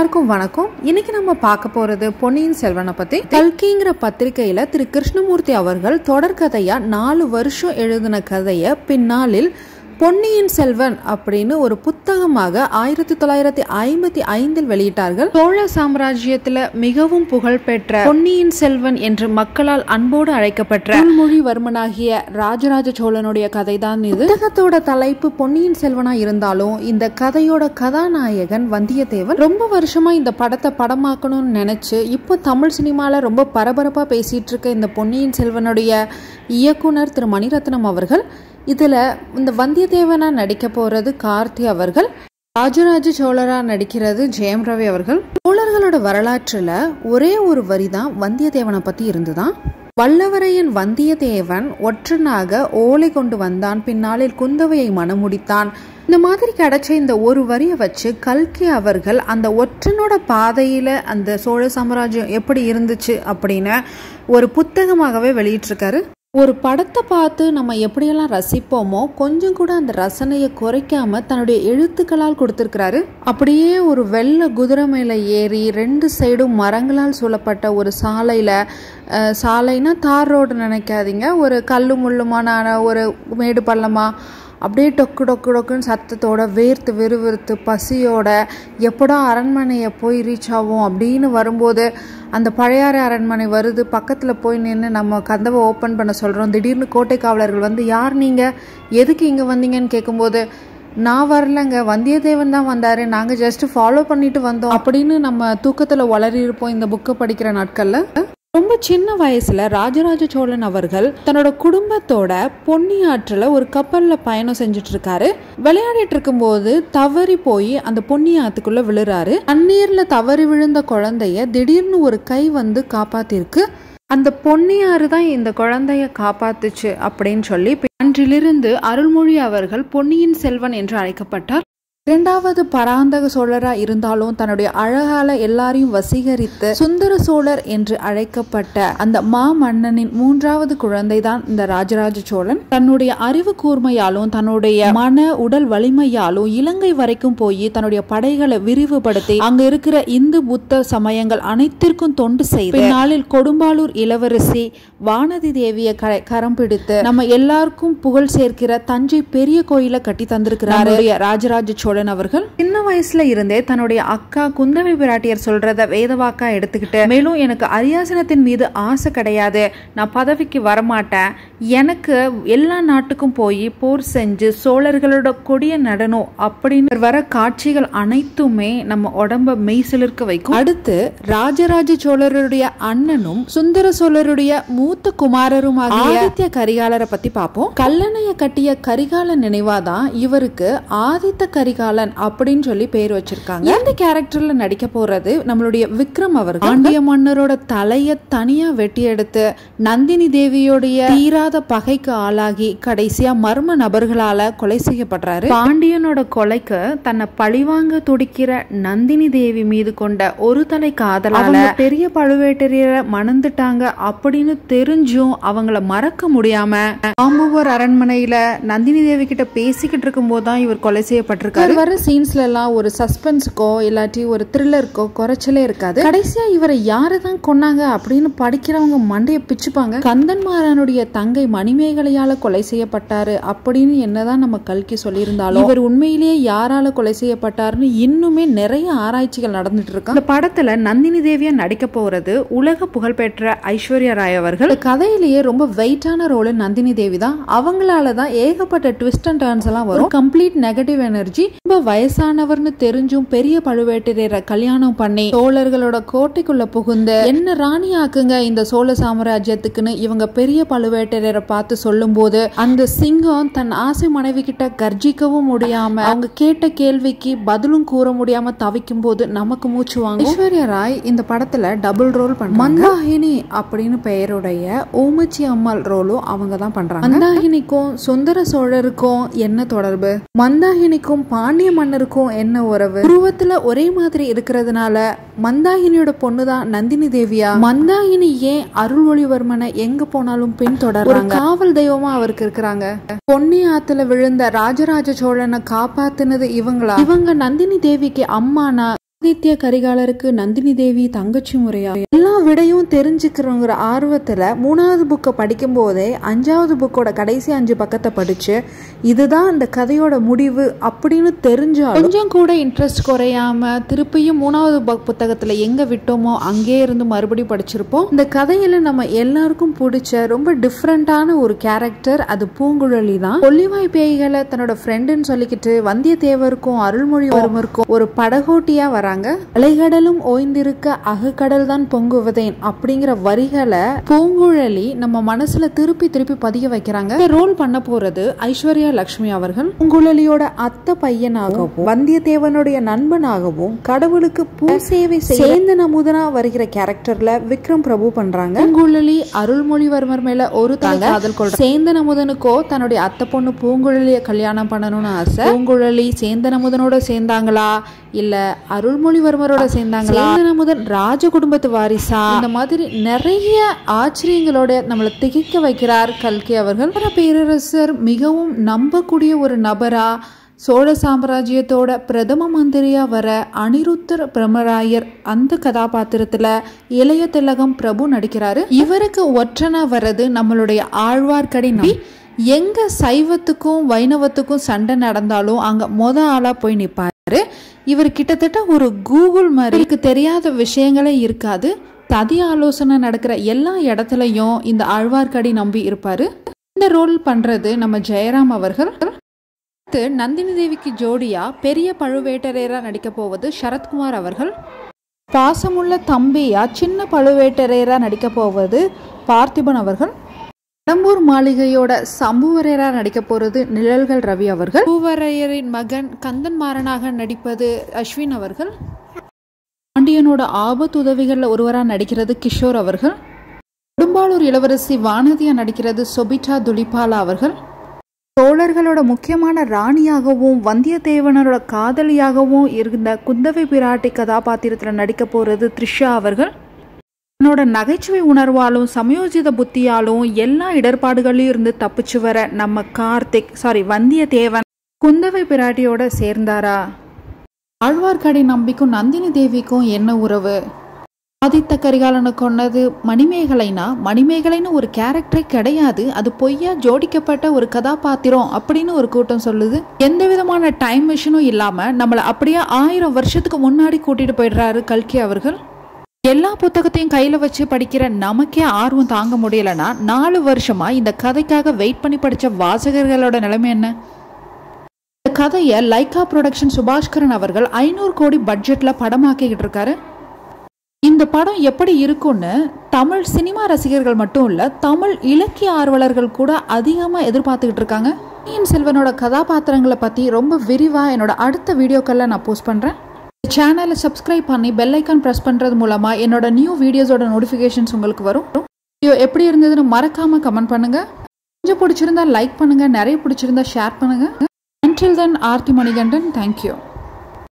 எல்லாருக்கும் வணக்கம் இன்னைக்கு நம்ம பார்க்க போறது பொன்னியின் செல்வனை பத்தி கல்கிங்கிற பத்திரிகையில திரு கிருஷ்ணமூர்த்தி அவர்கள் தொடர்கதையா நாலு வருஷம் எழுதின கதையை பின்னாளில் பொன்னியின் செல்வன் அப்படின்னு ஒரு புத்தகமாக ஆயிரத்தி தொள்ளாயிரத்தி ஐம்பத்தி ஐந்தில் வெளியிட்டார்கள் சோழ சாம்ராஜ்யத்துல மிகவும் புகழ்பெற்ற பொன்னியின் செல்வன் என்று மக்களால் அன்போடு அழைக்கப்பட்ட மொழிவர்மனாகிய ராஜராஜ சோழனுடைய கதைதான் இது புத்தகத்தோட தலைப்பு பொன்னியின் செல்வனா இருந்தாலும் இந்த கதையோட கதாநாயகன் வந்தியத்தேவன் ரொம்ப வருஷமா இந்த படத்தை படமாக்கணும்னு நினைச்சு இப்போ தமிழ் சினிமால ரொம்ப பரபரப்பா பேசிட்டு இருக்க இந்த பொன்னியின் செல்வனுடைய இயக்குனர் திரு மணிரத்னம் அவர்கள் இதுல இந்த வந்தியத்தேவனா நடிக்க போறது கார்த்தி அவர்கள் ராஜராஜ சோழரா நடிக்கிறது ஜெயம் ரவி அவர்கள் சோழர்களோட வரலாற்றுல ஒரே ஒரு வரி தான் வந்தியத்தேவனை பத்தி இருந்துதான் வல்லவரையன் வந்தியத்தேவன் ஒற்றனாக ஓலை கொண்டு வந்தான் பின்னாளில் குந்தவையை மணமுடித்தான் இந்த மாதிரி கிடைச்ச இந்த ஒரு வரியை வச்சு கல்கி அவர்கள் அந்த ஒற்றனோட பாதையில அந்த சோழ சாம்ராஜ்யம் எப்படி இருந்துச்சு அப்படின்னு ஒரு புத்தகமாகவே வெளியிட்டிருக்காரு ஒரு படத்தை பார்த்து நம்ம எப்படியெல்லாம் ரசிப்போமோ கொஞ்சம் கூட அந்த ரசனையை குறைக்காம தன்னுடைய எழுத்துக்களால் கொடுத்திருக்கிறாரு அப்படியே ஒரு வெள்ளை குதிரை மேலே ஏறி ரெண்டு சைடும் மரங்களால் சூழப்பட்ட ஒரு சாலையில் அஹ், சாலைனா தார் ரோடு நினைக்காதீங்க ஒரு கல்லு முள்ளுமான ஒரு மேடு பள்ளமா அப்படியே டொக்கு டொக்கு டொக்குன்னு சத்தத்தோட வேர்த்து விறுவிறுத்து பசியோட எப்படா அரண்மனையை போய் ரீச் ஆகும் அப்படின்னு வரும்போது அந்த பழையாறை அரண்மனை வருது பக்கத்தில் போய் நின்று நம்ம கதவை ஓப்பன் பண்ண சொல்கிறோம் திடீர்னு கோட்டை காவலர்கள் வந்து யார் நீங்கள் எதுக்கு இங்கே வந்தீங்கன்னு கேட்கும்போது நான் வரலங்க வந்தியத்தேவன் தான் வந்தாரு நாங்கள் ஜஸ்ட் ஃபாலோ பண்ணிட்டு வந்தோம் அப்படின்னு நம்ம தூக்கத்தில் வளரி இருப்போம் இந்த புக்கை படிக்கிற நாட்களில் ரொம்ப சின்ன வயசுல ராஜராஜ சோழன் அவர்கள் தன்னோட குடும்பத்தோட பொன்னி ஆற்றுல ஒரு கப்பல்ல பயணம் செஞ்சுட்டு இருக்காரு விளையாடிட்டு இருக்கும்போது தவறி போய் அந்த பொன்னி ஆத்துக்குள்ள விழுறாரு தண்ணீர்ல தவறி விழுந்த குழந்தைய திடீர்னு ஒரு கை வந்து காப்பாத்திருக்கு அந்த பொன்னியாறு தான் இந்த குழந்தைய காப்பாத்துச்சு அப்படின்னு சொல்லி அன்றிலிருந்து அருள்மொழி அவர்கள் பொன்னியின் செல்வன் என்று அழைக்கப்பட்டார் இரண்டாவது பராந்தக சோழரா இருந்தாலும் தன்னுடைய அழகால எல்லாரையும் வசீகரித்து சுந்தர சோழர் என்று அழைக்கப்பட்ட அந்த மாமன்னனின் மூன்றாவது குழந்தை தான் இந்த ராஜராஜ சோழன் தன்னுடைய அறிவு கூர்மையாலும் தன்னுடைய மன உடல் வலிமையாலும் இலங்கை வரைக்கும் போய் தன்னுடைய படைகளை விரிவுபடுத்தி அங்க இருக்கிற இந்து புத்த சமயங்கள் அனைத்திற்கும் தொண்டு செய்து நாளில் கொடும்பாலூர் இளவரசி வானதி தேவிய க- கரம் பிடித்து நம்ம எல்லாருக்கும் புகழ் சேர்க்கிற தஞ்சை பெரிய கோயிலை கட்டி தந்திருக்கிறாரு ராஜராஜ சோழன் அவர்கள் சின்ன வயசுல இருந்தே தன்னுடைய அக்கா குந்தவை பிராட்டியர் சொல்றத வேதவாக்கா எடுத்துக்கிட்டு மேலும் எனக்கு அரியாசனத்தின் மீது ஆசை கிடையாது நான் பதவிக்கு வரமாட்டேன் எனக்கு எல்லா நாட்டுக்கும் போய் போர் செஞ்சு சோழர்களோட கொடிய நடனம் அப்படின்னு வர காட்சிகள் அனைத்துமே நம்ம உடம்ப மெய்சிலிருக்க வைக்கும் அடுத்து ராஜராஜ சோழருடைய அண்ணனும் சுந்தர சோழருடைய மூத்த குமாரருமாகிய ஆதித்ய கரிகாலரை பத்தி பார்ப்போம் கல்லணைய கட்டிய கரிகாலன் நினைவாதான் இவருக்கு ஆதித்த கரிகாலன் அப்படின்னு சொல்லி பேர் வச்சிருக்காங்க இந்த கேரக்டர்ல நடிக்க போறது நம்மளுடைய விக்ரம் அவர்கள் பாண்டிய மன்னரோட தலைய தனியா வெட்டி எடுத்து நந்தினி தேவியோடைய தீராத பகைக்கு ஆளாகி கடைசியா மர்ம நபர்களால கொலை செய்யப்படுறாரு பாண்டியனோட கொலைக்கு தன்னை பழிவாங்க துடிக்கிற நந்தினி தேவி மீது கொண்ட ஒரு தலை காதலால பெரிய பழுவேட்டரையரை மணந்துட்டாங்க அப்படின்னு தெரிஞ்சும் அவங்கள மறக்க முடியாம ஆம்புவர் அரண்மனையில நந்தினி தேவி கிட்ட பேசிக்கிட்டு இருக்கும் தான் இவர் கொலை செய்யப்பட்டிருக்காரு வர சீன்ஸ்ல எல்லாம் ஒரு சஸ்பென்ஸுக்கோ இல்லாட்டி ஒரு த்ரில்லருக்கோ குறைச்சலே இருக்காது கடைசியா இவரை யாரு தான் கொன்னாங்க அப்படின்னு படிக்கிறவங்க மண்டைய பிச்சுப்பாங்க கந்தன்மாறனுடைய தங்கை மணிமேகலையால கொலை செய்யப்பட்டாரு அப்படின்னு என்னதான் நம்ம கல்கி சொல்லியிருந்தாலும் இவர் உண்மையிலேயே யாரால கொலை செய்யப்பட்டாருன்னு இன்னுமே நிறைய ஆராய்ச்சிகள் நடந்துட்டு இருக்கு இந்த படத்துல நந்தினி தேவியா நடிக்க போறது உலக புகழ்பெற்ற ஐஸ்வர்யா ராய் அவர்கள் இந்த கதையிலேயே ரொம்ப வெயிட்டான ரோல் நந்தினி தேவி தான் அவங்களால தான் ஏகப்பட்ட ட்விஸ்ட் அண்ட் டர்ன்ஸ் எல்லாம் வரும் கம்ப்ளீட் நெகட்டிவ் எனர்ஜி ரொம்ப வயசானவர்னு தெரிஞ்சும் பெரிய பழுவேட்டரையரை கல்யாணம் பண்ணி சோழர்களோட கோட்டைக்குள்ள புகுந்து என்ன ராணி ஆக்குங்க இந்த சோழ சாம்ராஜ்யத்துக்குன்னு இவங்க பெரிய பழுவேட்டரையரை பார்த்து சொல்லும்போது அந்த சிங்கம் தன் ஆசை மனைவி கிட்ட கர்ஜிக்கவும் முடியாம அவங்க கேட்ட கேள்விக்கு பதிலும் கூற முடியாம தவிக்கும் போது நமக்கு மூச்சு வாங்க ஐஸ்வர்யா ராய் இந்த படத்துல டபுள் ரோல் பண்றாங்க மந்தாகினி அப்படின்னு பெயருடைய ஓமச்சி அம்மாள் ரோலும் அவங்க தான் பண்றாங்க மந்தாகினிக்கும் சுந்தர சோழருக்கும் என்ன தொடர்பு மந்தாகினிக்கும் பாண்டிய மன்னருக்கும் என்ன உறவு உருவத்துல ஒரே மாதிரி இருக்கிறதுனால மந்தாகினியோட பொண்ணுதான் நந்தினி தேவியா மந்தாகினி ஏன் அருள்மொழிவர்மனை எங்க போனாலும் பின் தொடர்றாங்க காவல் தெய்வமா அவருக்கு இருக்கிறாங்க பொன்னி ஆத்துல விழுந்த ராஜராஜ சோழனை காப்பாத்துனது இவங்களா இவங்க நந்தினி தேவிக்கு அம்மானா ஆதித்ய கரிகாலருக்கு நந்தினி தேவி தங்கச்சி முறையா எல்லா விடையும் தெரிஞ்சுக்கிறோங்கிற ஆர்வத்துல மூணாவது புக்கை படிக்கும் போதே அஞ்சாவது புக்கோட கடைசி அஞ்சு பக்கத்தை படிச்சு இதுதான் இந்த கதையோட முடிவு அப்படின்னு தெரிஞ்சாலும் கொஞ்சம் கூட இன்ட்ரெஸ்ட் குறையாம திருப்பியும் மூணாவது புக் புத்தகத்துல எங்க விட்டோமோ அங்கே இருந்து மறுபடியும் படிச்சிருப்போம் இந்த கதையில நம்ம எல்லாருக்கும் பிடிச்ச ரொம்ப டிஃப்ரெண்டான ஒரு கேரக்டர் அது பூங்குழலி தான் கொல்லிவாய் பேய்களை தன்னோட ஃப்ரெண்டுன்னு சொல்லிக்கிட்டு வந்தியத்தேவருக்கும் அருள்மொழிவர்மருக்கும் ஒரு படகோட்டியா வராங்க அலைகடலும் ஓய்ந்திருக்க அகக்கடல் தான் பொங்குவதேன் அப்படிங்கிற வரிகளை பூங்குழலி நம்ம மனசுல திருப்பி திருப்பி பதிய வைக்கிறாங்க இந்த ரோல் பண்ண போறது ஐஸ்வர்யா லட்சுமி அவர்கள் பூங்குழலியோட அத்தை பையனாகவும் வந்தியத்தேவனுடைய நண்பனாகவும் கடவுளுக்கு பூ சேவை சேந்தன் அமுதனா வருகிற கேரக்டர்ல விக்ரம் பிரபு பண்றாங்க பூங்குழலி அருள்மொழிவர்மர் மேல ஒரு தலை காதல் கொள்ற சேந்தன் அமுதனுக்கோ தன்னுடைய அத்தை பொண்ணு பூங்குழலிய கல்யாணம் பண்ணணும்னு ஆசை பூங்குழலி சேந்தன் அமுதனோட சேர்ந்தாங்களா இல்ல அருள்மொழிவர்மரோட சேர்ந்தாங்களா சேந்தன் அமுதன் ராஜ குடும்பத்து வாரிசா இந்த மாதிரி நிறைய ஆச்சரியங்களோட நம்மளை திகைக்க வைக்கிறார் கல்கி அவர்கள் பல பேரரசர் மிகவும் நம்பக்கூடிய ஒரு நபரா சோழ சாம்ராஜ்யத்தோட பிரதம மந்திரியா வர அனிருத்தர் பிரம்மராயர் அந்த கதாபாத்திரத்துல இளைய திலகம் பிரபு நடிக்கிறாரு இவருக்கு ஒற்றனா வர்றது நம்மளுடைய ஆழ்வார்க்கடி நம்பி எங்க சைவத்துக்கும் வைணவத்துக்கும் சண்டை நடந்தாலும் அங்க மொத ஆளா போய் நிப்பாரு இவர் கிட்டத்தட்ட ஒரு கூகுள் மாதிரி இவருக்கு தெரியாத விஷயங்களே இருக்காது சதி ஆலோசனை நடக்கிற எல்லா இடத்துலையும் இந்த ஆழ்வார்க்கடி நம்பி இருப்பாரு இந்த ரோல் பண்றது நம்ம ஜெயராம் அவர்கள் அடுத்து நந்தினி தேவிக்கு ஜோடியா பெரிய பழுவேட்டரையரா நடிக்க போவது சரத்குமார் அவர்கள் பாசமுள்ள தம்பியா சின்ன பழுவேட்டரையரா நடிக்க போவது பார்த்திபன் அவர்கள் கடம்பூர் மாளிகையோட சம்புவரையரா நடிக்க போறது நிழல்கள் ரவி அவர்கள் பூவரையரின் மகன் கந்தன் மாறனாக நடிப்பது அஸ்வின் அவர்கள் பாண்டியனோட ஆபத்து உதவிகள்ல ஒருவரா நடிக்கிறது கிஷோர் அவர்கள் கொடும்பாளூர் இளவரசி வானதியா நடிக்கிறது சொபிட்டா துலிபாலா அவர்கள் சோழர்களோட முக்கியமான ராணியாகவும் வந்தியத்தேவனரோட காதலியாகவும் இருந்த குந்தவை பிராட்டி கதாபாத்திரத்தில் நடிக்க போறது த்ரிஷா அவர்கள் தன்னோட நகைச்சுவை உணர்வாலும் சமயோஜித புத்தியாலும் எல்லா இடர்பாடுகளையும் இருந்து தப்பிச்சு வர நம்ம கார்த்திக் சாரி வந்தியத்தேவன் குந்தவை பிராட்டியோட சேர்ந்தாரா ஆழ்வார்க்கடை நம்பிக்கும் நந்தினி தேவிக்கும் என்ன உறவு ஆதித்த கரிகாலனை கொன்னது மணிமேகலைனா மணிமேகலைன்னு ஒரு கேரக்டரே கிடையாது அது பொய்யா ஜோடிக்கப்பட்ட ஒரு கதாபாத்திரம் அப்படின்னு ஒரு கூட்டம் சொல்லுது எந்த விதமான டைம் மிஷினும் இல்லாம நம்மளை அப்படியே ஆயிரம் வருஷத்துக்கு முன்னாடி கூட்டிட்டு போயிடுறாரு கல்கி அவர்கள் எல்லா புத்தகத்தையும் கையில வச்சு படிக்கிற நமக்கே ஆர்வம் தாங்க முடியலனா நாலு வருஷமா இந்த கதைக்காக வெயிட் பண்ணி படிச்ச வாசகர்களோட நிலைமை என்ன இந்த கதையை லைக்கா ப்ரொடக்ஷன் சுபாஷ்கரன் அவர்கள் ஐநூறு கோடி பட்ஜெட்ல படமாக்கிக்கிட்டு இருக்காரு இந்த படம் எப்படி இருக்கும்னு தமிழ் சினிமா ரசிகர்கள் மட்டும் இல்ல தமிழ் இலக்கிய ஆர்வலர்கள் கூட அதிகமா எதிர்பார்த்துக்கிட்டு இருக்காங்க பொன்னியின் செல்வனோட கதாபாத்திரங்களை பத்தி ரொம்ப விரிவா என்னோட அடுத்த வீடியோக்கள்ல நான் போஸ்ட் பண்றேன் சேனலை சப்ஸ்கிரைப் பண்ணி பெல் ஐக்கான் ப்ரெஸ் பண்ணுறது மூலமாக என்னோட நியூ வீடியோஸோட நோட்டிஃபிகேஷன்ஸ் உங்களுக்கு வரும் வீடியோ எப்படி இருந்ததுன்னு மறக்காமல் கமெண்ட் பண்ணுங்கள் கொஞ்சம் பிடிச்சிருந்தா லைக் பண்ணுங்கள் நிறைய பிடிச்சிருந்தா ஷேர் பண்ணுங்கள் until then Aarthi Manikandan thank you